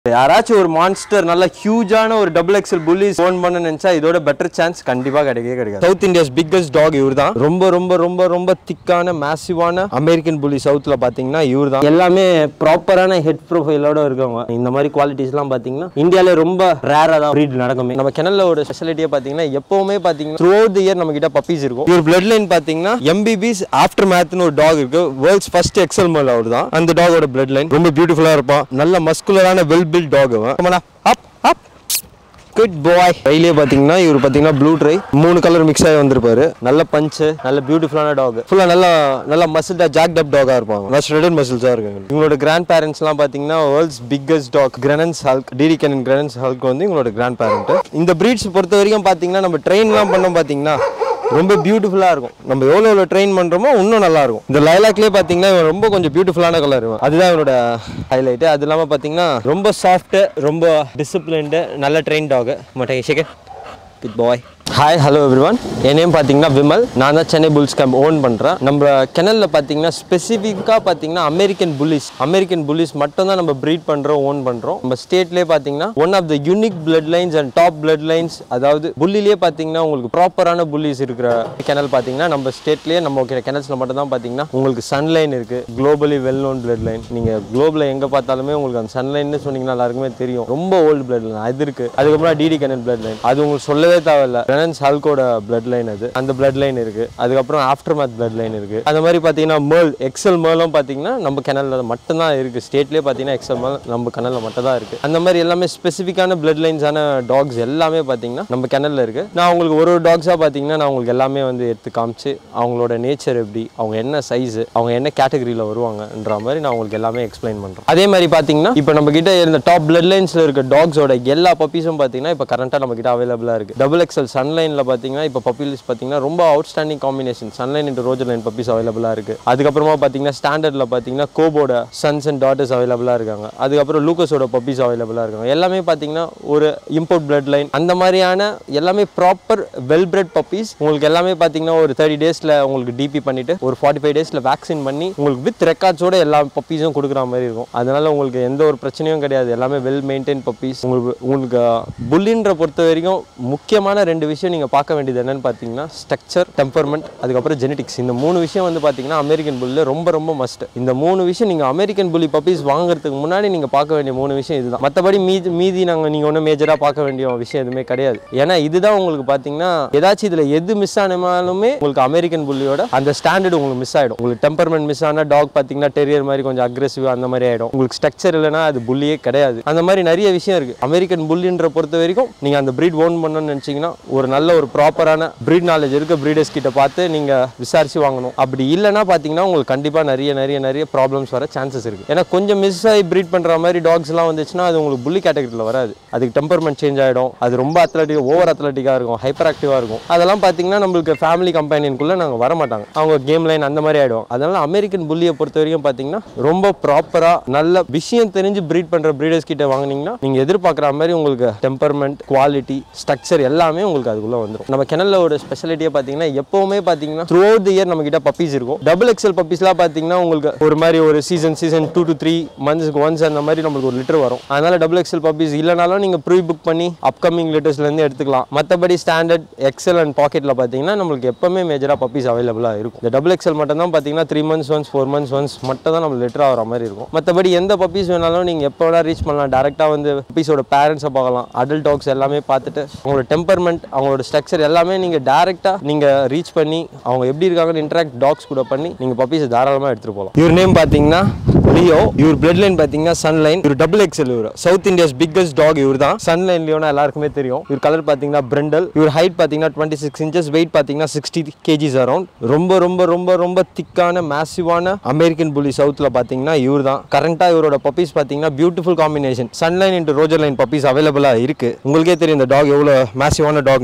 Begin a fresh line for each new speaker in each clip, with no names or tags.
யாராச்சும் ஒரு மான்ஸ்டர் நல்ல ஹியூஜான ஒரு டபுள் எக்ஸல் புல்லிஸ் ஓன் பண்ண நினைச்சா இதோட பெட்டர் சான்ஸ் கண்டிப்பா கிடைக்கவே கிடைக்காது சவுத் இந்தியாஸ் பிக்கஸ்ட் டாக் இவர் தான் ரொம்ப ரொம்ப ரொம்ப ரொம்ப திக்கான மேசிவான அமெரிக்கன் புலி சவுத்ல பாத்தீங்கன்னா இவர் தான் எல்லாமே ப்ராப்பரான ஹெட் ப்ரொஃபைலோட இருக்கவங்க இந்த மாதிரி குவாலிட்டிஸ்லாம் பாத்தீங்கன்னா இந்தியால ரொம்ப ரேரா தான் breed நடக்குமே நம்ம கிணல்ல ஒரு ஸ்பெஷாலிட்டியே பாத்தீங்கன்னா எப்பவுமே பாத்தீங்கன்னா த்ரூ அவுட் இயர் நம்ம கிட்ட பப்பீஸ் இருக்கும் இவர் பிளட் லைன் பாத்தீங்கன்னா எம்பிபிஸ் ஆஃப்டர் மேத்னு ஒரு டாக் இருக்கு வேர்ல்ட்ஸ் ஃபர்ஸ்ட் எக்ஸல் மேல் அவர் தான் அந்த டாகோட பிளட் லைன் ரொம்ப பியூட்டிஃபுல்லா இருப்பான் நல்ல மஸ்குலரான வெல் பில்ட் டாக் அவன் அப் அப் குட் பாய் கையிலே பார்த்தீங்கன்னா இவர் பார்த்தீங்கன்னா ப்ளூ ட்ரை மூணு கலர் மிக்ஸ் ஆகி வந்திருப்பாரு நல்ல பஞ்சு நல்ல பியூட்டிஃபுல்லான டாக் ஃபுல்லாக நல்லா நல்லா மசில்டா ஜாக் டப் டாகாக இருப்பாங்க நல்லா ஷ்ரெடட் மசில்ஸாக இருக்காங்க இவங்களோட கிராண்ட் பேரண்ட்ஸ்லாம் பார்த்தீங்கன்னா வேர்ல்ட்ஸ் பிக்கஸ்ட் டாக் கிரனன்ஸ் ஹல்க் டிடி கேனன் கிரனன்ஸ் ஹல்க் வந்து இவங்களோட கிராண்ட் பேரண்ட் இந்த ப்ரீட்ஸ் பொறுத்த வரைக்கும் பார்த்தீங்கன்னா நம்ம ட்ரெயின்லாம் பண்ணோம் பார்த்தீங்கன்னா ரொம்ப பியூட்டிஃபுல்லாக இருக்கும் நம்ம எவ்வளோ எவ்வளோ ட்ரெயின் பண்ணுறோமோ இன்னும் நல்லா இருக்கும் இந்த லைலாக்லேயே பார்த்தீங்கன்னா இவன் ரொம்ப கொஞ்சம் பியூட்டிஃபுல்லான கலர் அதுதான் இவனோட ஹைலைட்டு அது இல்லாமல் பார்த்தீங்கன்னா ரொம்ப சாஃப்ட்டு ரொம்ப டிசிப்ளின்டு நல்ல ட்ரெயின் டாக் மட்டை second good boy hi hello everyone என் நேம் பார்த்தீங்கன்னா விமல் நான் தான் சென்னை புல்ஸ் கேம்ப் ஓன் பண்ணுறேன் நம்ம கிணல்ல பார்த்தீங்கன்னா ஸ்பெசிஃபிக்காக பார்த்தீங்கன்னா அமெரிக்கன் புல்லிஸ் அமெரிக்கன் புல்லிஸ் மட்டும் தான் நம்ம ப்ரீட் பண்ணுறோம் ஓன் பண்ணுறோம் நம்ம ஸ்டேட்லேயே பார்த்தீங்கன்னா one of the unique blood lines and top blood lines அதாவது புல்லிலே பார்த்தீங்கன்னா உங்களுக்கு ப்ராப்பரான புல்லிஸ் இருக்கிற கிணல் பார்த்தீங்கன்னா நம்ம ஸ்டேட்லேயே நம்ம கிணல்ஸில் மட்டும் தான் பார்த்தீங்கன்னா உங்களுக்கு சன்லைன் இருக்குது globally well known blood line நீங்கள் குளோபில் எங்கே பார்த்தாலுமே உங்களுக்கு அந்த சன்லைன்னு சொன்னீங்கன்னா எல்லாருக்குமே தெரியும் ரொம்ப ஓல்டு பிளட் லைன் அது இருக்குது அதுக்கப்புறம் டிடி கனல் பிளட் லைன் அது உங்களுக்கு சொல்லவே தேவையில்ல ரெனன்ஸ் ஹல்கோட பிளட் லைன் அது அந்த பிளட் லைன் இருக்குது அதுக்கப்புறம் ஆஃப்டர் மேத் பிளட் லைன் இருக்குது அந்த மாதிரி பார்த்தீங்கன்னா மேல் எக்ஸல் மேலும் பார்த்தீங்கன்னா நம்ம கிணல்ல மட்டும்தான் இருக்குது ஸ்டேட்லேயே பார்த்தீங்கன்னா எக்ஸல் மேல் நம்ம கிணல்ல மட்டும் தான் இருக்குது அந்த மாதிரி எல்லாமே ஸ்பெசிஃபிக்கான பிளட் லைன்ஸான டாக்ஸ் எல்லாமே பார்த்தீங்கன்னா நம்ம கிணல்ல இருக்குது நான் உங்களுக்கு ஒரு ஒரு டாக்ஸாக பார்த்தீங்கன்னா நான் உங்களுக்கு எல்லாமே வந்து எடுத்து காமிச்சு அவங்களோட நேச்சர் எப்படி அவங்க என்ன சைஸு அவங்க என்ன கேட்டகரியில் வருவாங்கன்ற மாதிரி நான் உங்களுக்கு எல்லாமே எக்ஸ்பிளைன் பண்ணுறேன் அதே மாதிரி பார்த்தீங்கன்னா இப்போ நம்ம கிட்ட இருந்த டாப் பிளட் லைன்ஸில் இருக்க டாக்ஸோட எல்லா பப்பீஸும் பார்த்தீங்கன்னா இப்போ கரண்ட்டாக நம்ம கிட்ட அவைலபிளாக இருக்குது டபுள் எக்ஸல் சன்லைனில் பார்த்தீங்கன்னா இப்போ பப்பீஸ் பார்த்தீங்கன்னா ரொம்ப outstanding combination Sunline into Roger line puppies அவைலபிளாக இருக்குது அதுக்கப்புறமா பார்த்தீங்கன்னா ஸ்டாண்டர்டில் பார்த்தீங்கன்னா கோபோட சன்ஸ் அண்ட் டாட்டர்ஸ் அவைலபிளாக இருக்காங்க அதுக்கப்புறம் லூக்கஸோட பப்பீஸ் அவைலபிளாக இருக்காங்க எல்லாமே பார்த்தீங்கன்னா ஒரு இம்போர்ட் பிளட் லைன் அந்த மாதிரியான எல்லாமே ப்ராப்பர் வெல் பிரெட் பப்பீஸ் உங்களுக்கு எல்லாமே பார்த்தீங்கன்னா ஒரு தேர்ட்டி டேஸில் உங்களுக்கு டிபி பண்ணிட்டு ஒரு ஃபார்ட்டி ஃபைவ் டேஸில் வேக்சின் பண்ணி உங்களுக்கு வித் ரெக்கார்ட்ஸோட எல்லா பப்பீஸும் கொடுக்குற மாதிரி இருக்கும் அதனால உங்களுக்கு எந்த ஒரு பிரச்சனையும் கிடையாது எல்லாமே வெல் மெயின்டைன் பப்பீஸ் உங்களுக்கு உங்களுக்கு புல்லின்ற பொறுத்த வரைக்கும் முக்கியமான ரெண்டு விஷயம் நீங்கள் பார்க்க வேண்டியது என்னன்னு பார்த்தீங்கன்னா ஸ்ட்ரக்சர் டெம்பர்மெண்ட் அதுக்கப்புறம் ஜெனடிக்ஸ் இந்த மூணு விஷயம் வந்து பார்த்தீங்கன்னா அமெரிக்கன் புல்லில் ரொம்ப ரொம்ப மஸ்ட் இந்த மூணு விஷயம் நீங்கள் அமெரிக்கன் புல்லி பப்பீஸ் வாங்குறதுக்கு முன்னாடி நீங்கள் பார்க்க வேண்டிய மூணு விஷயம் இதுதான் மற்றபடி மீதி மீதி நாங்கள் நீங்கள் ஒன்றும் மேஜராக பார்க்க வேண்டிய விஷயம் எதுவுமே கிடையாது ஏன்னா இதுதான் உங்களுக்கு பார்த்தீங்கன்னா ஏதாச்சும் இதில் எது மிஸ் ஆனாலுமே உங்களுக்கு அமெரிக்கன் புல்லியோட அந்த ஸ்டாண்டர்ட் உங்களுக்கு மிஸ் ஆகிடும் உங்களுக்கு டெம்பர்மெண்ட் மிஸ் ஆனால் டாக் பார்த்தீங்கன்னா டெரியர் மாதிரி கொஞ்சம் அக்ரெசிவ் அந்த மாதிரி ஆகிடும் உங்களுக்கு ஸ்ட்ரக்சர் இல்லைன்னா அது புல்லியே கிடையாது அந்த மாதிரி நிறைய விஷயம் இருக்குது அமெரிக்கன் புல்லின்ற பொறுத்த வரைக்கும் நீங்கள் அந்த breed ஓன் பண்ணணும்னு நினச்சிங்கன்னா ஒரு நல்ல ஒரு ப்ராப்பரான breed நாலேஜ் இருக்க ப்ரீடர்ஸ் கிட்ட பார்த்து நீங்கள் விசாரிச்சு வாங்கணும் அப்படி இல்லைன்னா பார்த்தீங்கன்னா உங்களுக்கு கண்டிப்பாக நிறைய நிறைய நிறைய ப்ராப்ளம்ஸ் வர சான்சஸ் இருக்குது ஏன்னா கொஞ்சம் மிஸ் ஆகி ப்ரீட் பண்ணுற மாதிரி டாக்ஸ்லாம் வந்துச்சுன்னா அது உங்களுக்கு புள்ளி கேட்டகரியில் வராது அதுக்கு டெம்பர்மெண்ட் சேஞ்ச் ஆகிடும் அது ரொம்ப அத்லட்டிக் ஓவர் அத்லட்டிக்காக இருக்கும் ஹைப்பர் ஆக்டிவாக இருக்கும் அதெல்லாம் பார்த்தீங்கன்னா நம்மளுக்கு ஃபேமிலி கம்பெனிக்குள்ளே நாங்கள் வர மாட்டாங்க அவங்க கேம் லைன் அந்த மாதிரி ஆகிடும் அதனால அமெரிக்கன் புல்லியை பொறுத்த வரைக்கும் பார்த்தீங்கன்னா ரொம்ப ப்ராப்பராக நல்ல விஷயம் தெரிஞ்சு ப்ரீட் பண்ணுற ப்ரீடர்ஸ் கிட்ட வாங்குனீங்கன்னா நீங்கள் எதிர்பார்க்குற மாதிரி உங்களுக்கு டெம்பர்மெண்ட் குவாலிட்டி ஸ்ட்ரக்சர் எல்லாமே உங்களுக்கு அதுக்குள்ளே வந்துடும் நம்ம கிணல்ல ஒரு ஸ்பெஷாலிட்டியை பார்த்தீங்கன்னா எப்போவுமே பார்த்தீங்கன்னா த்ரூ அவுட் தி இயர் நம்ம கிட்ட பப்பீஸ் இருக்கும் டபுள் எக்ஸல் பப்பீஸ்லாம் பார்த்தீங்கன்னா உங்களுக்கு ஒரு மாதிரி ஒரு season season two to three மந்த்ஸ்க்கு ஒன்ஸ் அந்த மாதிரி நம்மளுக்கு ஒரு லிட்டர் வரும் அதனால டபுள் எக்ஸல் பப்பீஸ் இல்லைனாலும் நீங்கள் ப்ரீ புக் பண்ணி அப்கமிங் லிட்டர்ஸ்லேருந்து எடுத்துக்கலாம் மற்றபடி ஸ்டாண்டர்ட் எக்ஸல் அண்ட் பாக்கெட்டில் பார்த்தீங்கன்னா நம்மளுக்கு எப்பவுமே மேஜராக பப்பீஸ் அவைலபிளாக இருக்கும் இந்த டபுள் எக்ஸல் மட்டும் தான் பார்த்தீங்கன்னா three months once four months once மட்டும் தான் நம்ம லிட்டர் ஆகிற மாதிரி இருக்கும் மற்றபடி எந்த பப்பீஸ் வேணாலும் நீங்கள் எப்போ வேணால் ரீச் பண்ணலாம் டேரெக்டாக வந்து பப்பீஸோட பேரண்ட்ஸை பார்க்கலாம் அடல்ட் டாக்ஸ் எல்லாமே பார்த்துட்டு அவங்களோட டெம்பர்மெண்ட் அவங்களோட ஸ்ட்ரக்சர் எல்லாமே நீங்கள் டேரெக்டாக நீங்கள் ரீச் பண்ணி அவங்க எப்படி இருக்காங்கன்னு இன்ட்ராக்ட் டாக்ஸ் கூட பண்ணி நீங்கள் பப்பீஸை தாராளமாக எடுத்துகிட்டு போகலாம் இவர் நேம் பார்த்தீங்கன்னா லியோ இவர் பிளட் லைன் பார்த்தீங்கன்னா சன்லைன் இவர் டபுள் எக்ஸல் இவர் சவுத் இந்தியாஸ் பிக்கஸ்ட் டாக் இவர் தான் சன்லைன் லியோனா எல்லாருக்குமே தெரியும் இவர் கலர் பார்த்தீங்கன்னா பிரெண்டல் இவர் ஹைட் பார்த்தீங்கன்னா டுவெண்ட்டி சிக்ஸ் இன்ச்சஸ் வெயிட் பார்த்தீங்கன்னா சிக்ஸ்டி கேஜிஸ் அரௌண்ட் ரொம்ப ரொம்ப ரொம்ப ரொம்ப திக்கான மேசிவான அமெரிக்கன் புலி சவுத்தில் பார்த்தீங்கன்னா இவர் தான் கரண்ட்டாக இவரோட பப்பீஸ் பார்த்தீங்கன்னா beautiful combination Sunline into Roger line puppies அவைலபிளாக இருக்கு உங்களுக்கே தெரியும் இந்த டாக் எவ்வளோ மேசிவான டாக்னு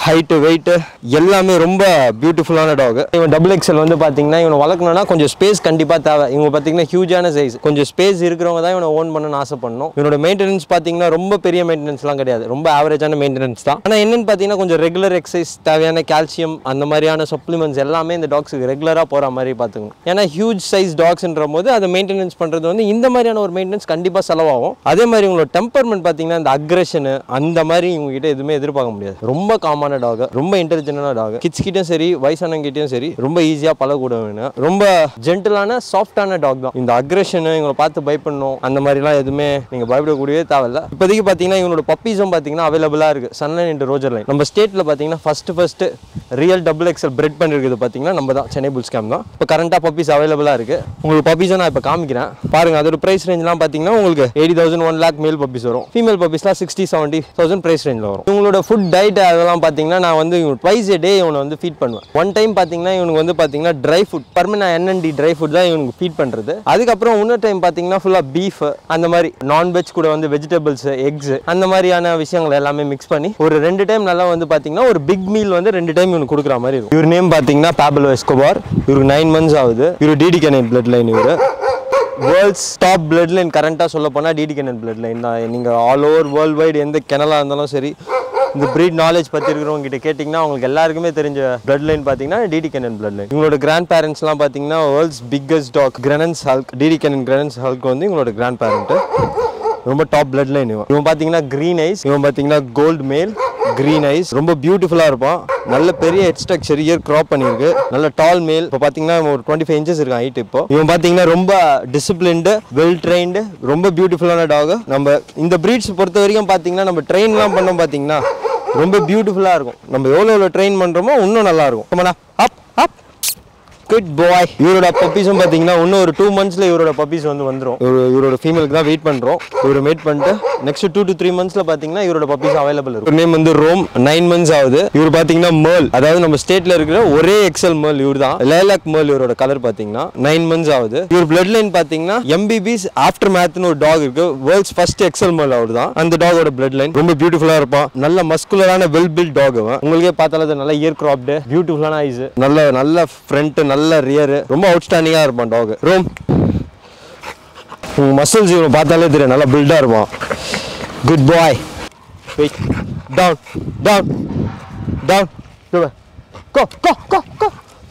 ஹைட்டு வெயிட்டு எல்லாமே ரொம்ப பியூட்டிஃபுல்லான டாக் இவன் டபுள் எக்ஸல் வந்து பார்த்தீங்கன்னா இவனை வளர்க்கணும்னா கொஞ்சம் ஸ்பேஸ் கண்டிப்பாக தேவை இவங்க பார்த்தீங்கன்னா ஹியூஜான சைஸ் கொஞ்சம் ஸ்பேஸ் இருக்கிறவங்க தான் இவனை ஓன் பண்ணணும்னு ஆசைப்படணும் இவனோட மெயின்டெனன்ஸ் பார்த்தீங்கன்னா ரொம்ப பெரிய மெயின்டெனன்ஸ்லாம் கிடையாது ரொம்ப ஆவரேஜான மெயின்டெனன்ஸ் தான் ஆனால் என்னன்னு பார்த்தீங்கன்னா கொஞ்சம் ரெகுலர் எக்ஸசைஸ் தேவையான கால்சியம் அந்த மாதிரியான சப்ளிமெண்ட்ஸ் எல்லாமே இந்த டாக்ஸுக்கு ரெகுலராக போகிற மாதிரி பார்த்துக்கணும் ஏன்னா ஹியூஜ் சைஸ் டாக்ஸ்ன்ற போது அதை மெயின்டெனன்ஸ் பண்ணுறது வந்து இந்த மாதிரியான ஒரு மெயின்டெனன்ஸ் கண்டிப்பாக செலவாகும் அதே மாதிரி உங்களோட டெம்பர்மெண்ட் பார்த்தீங்கன்னா இந்த அக்ரெஷனு அந்த மாதிரி உங்ககிட்ட எதுவுமே எதிர்பார்க்க முடியாது ரொம்ப காமான டாக் ரொம்ப இன்டெலிஜென்டான டாக் கிட்ஸ் கிட்டயும் சரி வயசானவங்கிட்டயும் சரி ரொம்ப ஈஸியாக பழகக்கூட வேணும் ரொம்ப ஜென்டலான சாஃப்டான டாக் தான் இந்த அக்ரெஷனு இவங்களை பார்த்து பயப்படணும் அந்த மாதிரிலாம் எதுவுமே நீங்கள் பயப்படக்கூடியவே தேவையில்ல இப்போதைக்கு பார்த்தீங்கன்னா இவங்களோட பப்பீஸும் பார்த்தீங்கன்னா அவைலபிளாக இருக்குது சன்லைன் இன்ட்டு ரோஜர் லைன் நம்ம ஸ்டேட்டில் பார்த்தீங்கன்னா first first real double XL bred பண்ணிருக்குது பார்த்தீங்கன்னா நம்ம தான் சென்னை புல்ஸ் கேம் தான் இப்போ கரண்ட்டாக பப்பீஸ் அவைலபிளாக இருக்குது உங்களுக்கு பப்பீஸை நான் இப்போ காமிக்கிறேன் பாருங்க அதோட ப்ரைஸ் ரேஞ்ச்லாம் பார்த்தீங்கன்னா உங்களுக்கு eighty thousand one lakh male puppies வரும் ஃபீமேல் பப்பீஸ்லாம் சிக்ஸ்டி செவன்ட்டி தௌசண்ட் ப்ரைஸ் ரேஞ்சில் வரும் இவங்களோட ஃபுட் டயட் அதெல்லாம் பார்த்தீங்கன்னா நான் வந்து ட்வைஸ் ஏ டே இவனை வந்து ஃபீட் பண்ணுவேன் ஒன் டைம் பார்த்தீங்கன்னா இவனுக்கு வந்து பார்த்தீங்கன்னா ட்ரை ஃபுட் பர்மனெண்ட் என்என்டி ட்ரை ஃபுட் தான் இவனுக்கு ஃபீட் பண்ணுறது அதுக்கப்புறம் இன்னொரு டைம் பார்த்தீங்கன்னா ஃபுல்லாக பீஃப் அந்த மாதிரி நான்வெஜ் கூட வந்து வெஜிடபிள்ஸ் எக்ஸ் அந்த மாதிரியான விஷயங்கள் எல்லாமே மிக்ஸ் பண்ணி ஒரு ரெண்டு டைம் நல்லா வந்து பார்த்தீங்கன்னா ஒரு பிக் மீல் வந்து ரெண்டு டைம் இவனுக்கு கொடுக்குற மாதிரி இருக்கும் இவர் நேம் பார்த்தீங்கன்னா பேபலோ எஸ்கோபார் இவருக்கு நைன் மந்த்ஸ் ஆகுது இவர் டிடி கனெக்ட் பிளட் லைன் இவர் வேர்ல்ட்ஸ் டாப் பிளட் லைன் கரண்ட்டாக சொல்ல போனால் டிடி கெனன் பிளட் லைன் தான் நீங்கள் ஆல் ஓவர் வேர்ல்டு வைடு எந்த கிணலாக இருந்தாலும் சரி இந்த ப்ரீட் நாலேஜ் பற்றி இருக்கிறவங்க கிட்ட கேட்டிங்கன்னா அவங்களுக்கு எல்லாருக்குமே தெரிஞ்ச பிளட் லைன் பார்த்தீங்கன்னா டிடி கெனன் பிளட் லைன் இவங்களோட கிராண்ட் பேரண்ட்ஸ்லாம் பார்த்தீங்கன்னா வேர்ல்ட்ஸ் பிக்கஸ்ட் டாக் கிரனன்ஸ் ஹல்க் டிடி கெனன் கிரனன்ஸ் ஹல்க் வந்து இவங்களோட கிராண்ட் பேரண்ட்டு ரொம்ப டாப் பிளட் லைன் இவன் இவன் பார்த்தீங்கன்னா க்ரீன் ஐஸ் இவன் பார்த்தீங்கன்னா கோல்டு மேல் க்ரீன் ஐஸ் ரொம்ப பியூட்டிஃபுல்லாக இருப்பான் நல்ல பெரிய ஹெட் ஸ்ட்ரக்சர் இயர் கிராப் பண்ணியிருக்கு நல்ல டால் மேல் இப்போ பார்த்தீங்கன்னா ஒரு டுவெண்ட்டி ஃபைவ் இன்ச்சஸ் இருக்கான் ஹைட் இப்போ இவன் பார்த்தீங்கன்னா ரொம்ப டிசிப்ளின்டு வெல் ட்ரைன்டு ரொம்ப பியூட்டிஃபுல்லான டாக் நம்ம இந்த ப்ரீட்ஸ் பொறுத்த வரைக்கும் பார்த்தீங்கன்னா நம்ம ட்ரெயின்லாம் பண்ணோம் பார்த்தீங்கன்னா ரொம்ப பியூட்டிஃபுல்லாக இருக்கும் நம்ம எவ்வளோ எவ்வளோ ட்ரெயின் பண்ணுறோமோ இன்னும் நல்லா இருக்கும் ஆமாண்ணா அப் அப் குட் பாய் இவரோட பப்பீஸும் பார்த்தீங்கன்னா இன்னும் ஒரு டூ மந்த்ஸில் இவரோட பப்பீஸ் வந்து வந்துடும் இவரு இவரோட ஃபீமேலுக்கு தான் வெயிட் பண்ணுறோம் இவரை வெயிட் பண்ணிட்டு நெக்ஸ்ட் டூ டு த்ரீ மந்த்ஸில் பார்த்தீங்கன்னா இவரோட பப்பீஸ் அவைலபிள் இருக்கும் நேம் வந்து ரோம் நைன் மந்த்ஸ் ஆகுது இவர் பார்த்தீங்கன்னா மேர்ல் அதாவது நம்ம ஸ்டேட்டில் இருக்கிற ஒரே எக்ஸல் மேர்ல் இவர் தான் லேலாக் மேர்ல் இவரோட கலர் பார்த்தீங்கன்னா நைன் மந்த்ஸ் ஆகுது இவர் பிளட் லைன் பார்த்தீங்கன்னா எம்பிபிஸ் ஆஃப்டர் மேத்னு ஒரு டாக் இருக்கு வேர்ல்ட்ஸ் ஃபர்ஸ்ட் எக்ஸல் மேர்ல் அவர் தான் அந்த டாகோட பிளட் லைன் ரொம்ப பியூட்டிஃபுல்லாக இருப்பான் நல்ல மஸ்குலரான வெல் பில்ட் டாக் அவன் உங்களுக்கே பார்த்தாலும் அது நல்ல இயர் கிராப்டு பியூட்டிஃபுல்லான ஐஸ் நல்ல நல்ல ஃப்ரண்ட் நல்ல ரியர் ரொம்ப அவுட்ஸ்டாண்டிங்காக இருப்பான் டாக் ரோம் உங்க மசில்ஸ் இவனை பார்த்தாலே தெரியும் நல்லா பில்டாக இருப்பான் good boy wait down down down go go go go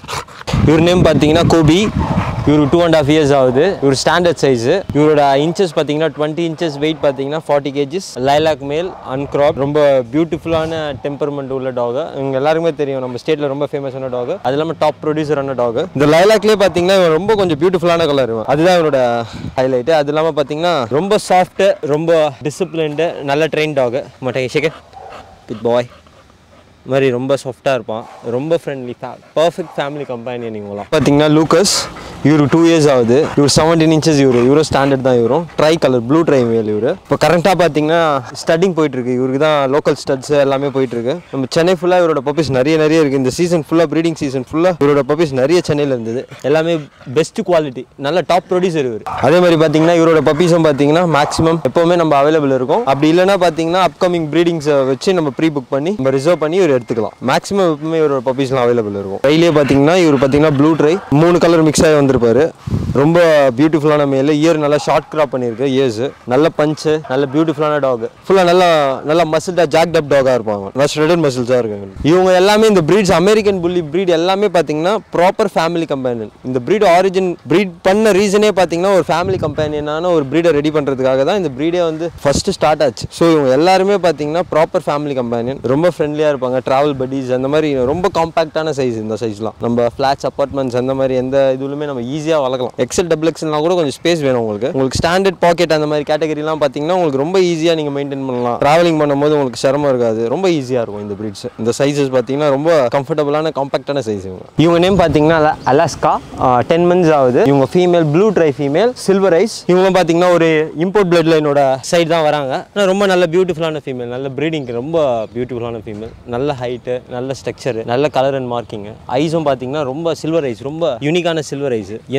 இவர் நேம் பார்த்தீங்கன்னா கோபி இவருக்கு டூ அண்ட் ஆஃப் இயர்ஸ் ஆகுது இவர் ஸ்டாண்டர்ட் சைஸ் இவரோட இன்ச்சஸ் பார்த்தீங்கன்னா டுவெண்ட்டி இன்ச்சஸ் வெயிட் பார்த்தீங்கன்னா forty kgs lilac male uncrop ரொம்ப பியூட்டிஃபுல்லான டெம்பர்மெண்ட் உள்ள டாக் இவங்க எல்லாருக்குமே தெரியும் நம்ம ஸ்டேட்டில் ரொம்ப ஃபேமஸான டாக் அது இல்லாமல் டாப் ப்ரொடியூசரான டாக் இந்த லைலாக்லேயே பார்த்தீங்கன்னா இவன் ரொம்ப கொஞ்சம் பியூட்டிஃபுல்லான கலர் அதுதான் இவனோட ஹைலைட் அது இல்லாமல் பார்த்தீங்கன்னா ரொம்ப சாஃப்ட்டு ரொம்ப டிசிப்ளின்டு நல்ல ட்ரெயின் டாக் மட்டை ஷேகர் குட் பாய் இது மாதிரி ரொம்ப சாஃப்டாக இருப்பான் ரொம்ப ஃப்ரெண்ட்லி பர்ஃபெக்ட் ஃபேமிலி கம்பெனியன் இவங்களாம் பார்த்தீங்கன்னா லூக்கஸ் இவருக்கு டூ இயர்ஸ் ஆகுது இவர் செவன்டீன் இன்ச்சஸ் இவரு இவரும் ஸ்டாண்டர்ட் தான் இவரும் ட்ரை கலர் ப்ளூ ட்ரை மேல் இவர் இப்போ கரண்ட்டாக பார்த்தீங்கன்னா ஸ்டட்டிங் போயிட்டு இருக்கு இவருக்கு தான் லோக்கல் ஸ்டட்ஸ் எல்லாமே போயிட்டு இருக்கு நம்ம சென்னை ஃபுல்லாக இவரோட பப்பீஸ் நிறைய நிறைய இருக்கு இந்த சீசன் ஃபுல்லாக ப்ரீடிங் சீசன் ஃபுல்லாக இவரோட பப்பீஸ் நிறைய சென்னையில் இருந்தது எல்லாமே பெஸ்ட் குவாலிட்டி நல்ல டாப் ப்ரொடியூசர் இவர் அதே மாதிரி பார்த்தீங்கன்னா இவரோட பப்பீஸும் பார்த்தீங்கன்னா மேக்ஸிமம் எப்போவுமே நம்ம அவைலபிள் இருக்கும் அப்படி இல்லைன்னா பார்த்தீங்கன்னா அப்கமிங் ப்ரீடிங்ஸை வச்சு நம்ம ப்ரீ புக் பண்ணி நம்ம ரிசர்வ் பண்ணி இவர் எடுத்துக்கலாம் மேக்ஸிமம் எப்பவுமே இவரோட பப்பீஸ்லாம் அவைலபிள் இருக்கும் கையிலேயே பார்த்தீங்கன்னா இவர் பார்த்தீங்கன்னா ப்ளூ ட்ரை மூணு கலர் மிக்ஸ் ஆகி வந்திருப்பாரு ரொம்ப பியூட்டிஃபுல்லான மேல் இயர் நல்லா ஷார்ட் கிராப் பண்ணியிருக்கு இயர்ஸ் நல்ல பஞ்சு நல்ல பியூட்டிஃபுல்லான டாக் ஃபுல்லாக நல்லா நல்லா மசில்டா ஜாக் டப் டாகாக இருப்பாங்க நல்லா ஷ்ரெடட் மசில்ஸாக இருக்காங்க இவங்க எல்லாமே இந்த breeds அமெரிக்கன் புள்ளி breed எல்லாமே பார்த்தீங்கன்னா ப்ராப்பர் ஃபேமிலி கம்பேனியன் இந்த breed ஆரிஜின் breed பண்ண ரீசனே பார்த்தீங்கன்னா ஒரு ஃபேமிலி கம்பேனியனான ஒரு ப்ரீடை ரெடி பண்ணுறதுக்காக தான் இந்த ப்ரீடே வந்து ஃபர்ஸ்ட் ஸ்டார்ட் ஆச்சு ஸோ இவங்க எல்லாருமே பார்த்தீங்கன்னா ப்ராப்பர் ஃபேமிலி கம்பேனியன் ரொம்ப ஃப்ரெண்ட்லியாக இருப்பாங்க ட்ராவல் பட்டீஸ் அந்த மாதிரி ரொம்ப காம்பாக்டான சைஸ் இந்த சைஸ்லாம் நம்ம ஃப்ளாட்ஸ் அப்பார்ட்மெண்ட்ஸ் அந்த மாதிரி எந்த இதுலுமே நம்ம ஈஸியாக வளர்க்கலாம் எக்ஸல் டபுள் எக்ஸல்னா கூட கொஞ்சம் ஸ்பேஸ் வேணும் உங்களுக்கு உங்களுக்கு ஸ்டாண்டர்ட் பாக்கெட் அந்த மாதிரி கேட்டகரிலாம் பார்த்தீங்கன்னா உங்களுக்கு ரொம்ப ஈஸியாக நீங்கள் மெயின்டைன் பண்ணலாம் ட்ராவலிங் பண்ணும்போது உங்களுக்கு சிரமம் இருக்காது ரொம்ப ஈஸியாக இருக்கும் இந்த breeds இந்த சைஸஸ் பார்த்தீங்கன்னா ரொம்ப கம்ஃபர்டபுளான காம்பாக்டான சைஸ் இவங்க இவங்க நேம் பார்த்தீங்கன்னா அல- அலாஸ்கா டென் மந்த்ஸ் ஆகுது இவங்க female blue tri female silver eyes இவங்களும் பார்த்தீங்கன்னா ஒரு இம்போர்ட் பிளட் லைனோட சைடு தான் வராங்க ஆனா ரொம்ப நல்ல பியூட்டிஃபுல்லான ஃபீமேல் நல்ல ப்ரீடிங்க்கு ரொம்ப பியூட்டிஃபுல்லான ஃபீமேல் நல்ல ஹைட்டு நல்ல ஸ்ட்ரக்சர் நல்ல கலர் அண்ட் மார்க்கிங் ஐஸும் பார்த்தீங்கன்னா ரொம்ப சில்வர் ஐஸ் ரொம்ப யூனிக்கான சில்வர் ஐஸ் எந்த குட்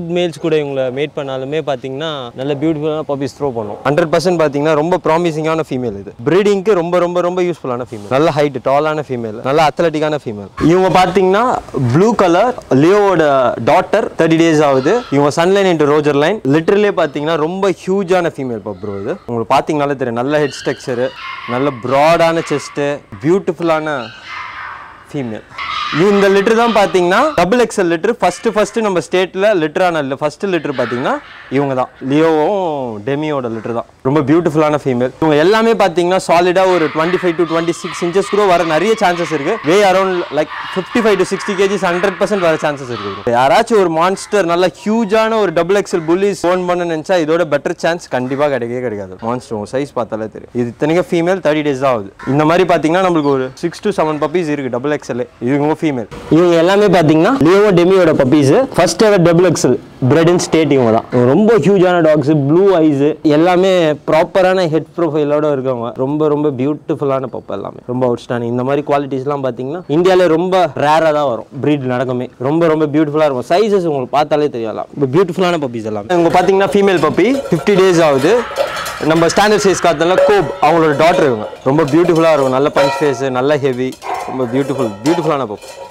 குட் மேல்ஸ் கூட இவங்களை மேட் பண்ணாலுமே பார்த்தீங்கன்னா நல்ல பியூட்டிஃபுல்லான பப்பீஸ் த்ரோ பண்ணும் ஹண்ட்ரட் பர்சன்ட் பார்த்தீங்கன்னா ரொம்ப ப்ராமிசிங்கான ஃபீமேல் இது ப்ரீடிங்க்கு ரொம்ப ரொம்ப ரொம்ப யூஸ்ஃபுல்லான ஃபீமேல் நல்ல ஹைட் டாலான ஃபீமேல் நல்ல அத்லட்டிக்கான ஃபீமேல் இவங்க பார்த்தீங்கன்னா ப்ளூ கலர் லியோவோட டாட்டர் தேர்ட்டி டேஸ் ஆகுது இவங்க sun line into Roger line literally பார்த்தீங்கன்னா ரொம்ப ஹியூஜான ஃபீமேல் பப்ரோ இது உங்களுக்கு பார்த்தீங்கனாலே தெரியும் நல்ல ஹெட் ஸ்ட்ரக்சரு நல்ல ப்ராடான செஸ்ட்டு பியூட்டிஃபுல்லான ஃபீமேல் இந்த லிட்டர் தான் பார்த்தீங்கன்னா double XL litter first first நம்ம ஸ்டேட்டில் லிட்டரான இல்லை ஃபர்ஸ்ட் லிட்டர் பார்த்தீங்கன்னா இவங்க தான் லியோவும் டெமியோட லிட்டர் தான் ரொம்ப பியூட்டிஃபுல்லான ஃபீமேல் இவங்க எல்லாமே பார்த்தீங்கன்னா சாலிடாக ஒரு twenty five to twenty six inches கூட வர நிறைய சான்சஸ் இருக்கு way around like fifty five to sixty kgs hundred percent வர சான்சஸ் இருக்கு யாராச்சும் ஒரு மான்ஸ்டர் நல்ல ஹியூஜான ஒரு டபுள் எக்ஸல் புல்லிஸ் ஓன் பண்ண நினச்சா இதோட பெட்டர் சான்ஸ் கண்டிப்பாக கிடைக்கவே கிடைக்காது மான்ஸ்டர் உங்க சைஸ் பார்த்தாலே தெரியும் இது இத்தனைக்கும் ஃபீமேல் தேர்ட்டி டேஸ் தான் ஆகுது இந்த மாதிரி பார்த்தீங்கன்னா நம்மளுக்கு ஒரு சிக்ஸ் டு செவன் பப்பீஸ் இருக்கு டபுள் எக்ஸல் இவங்க ஃபீமேல் இவங்க எல்லாமே பார்த்தீங்கன்னா லியோ டெமியோட puppies first ever double XL bred and state இவங்க தான் இவங்க ரொம்ப ஹியூஜான டாக்ஸ் ப்ளூ ஐஸ் எல்லாமே ப்ராப்பரான ஹெட் ப்ரொஃபைலோட இருக்கவங்க ரொம்ப ரொம்ப பியூட்டிஃபுல்லான பப்பா எல்லாமே ரொம்ப அவுட்ஸ்டாண்டிங் இந்த மாதிரி குவாலிட்டிஸ்லாம் பார்த்தீங்கன்னா இந்தியாவிலே ரொம்ப ரேராக தான் வரும் ப்ரீட் நடக்குமே ரொம்ப ரொம்ப பியூட்டிஃபுல்லாக இருக்கும் சைஸஸ் உங்களுக்கு பார்த்தாலே தெரியலாம் இப்போ பியூட்டிஃபுல்லான பப்பீஸ் எல்லாம் இவங்க பார்த்தீங்கன்னா ஃபீமேல் பப்பி ஃபிஃப்டி டேஸ் ஆகுது நம்ம ஸ்டாண்டர்ட் சைஸ் காத்தல கோப் அவங்களோட டாட்டர் இவங்க ரொம்ப பியூட்டிஃபுல்லாக இருக்கும் நல்ல பஞ்ச் ஃபேஸ் நல்ல ஹெவி ரொம்ப பியூட்டிஃபுல் பியூட்டிஃபுல்லான பப்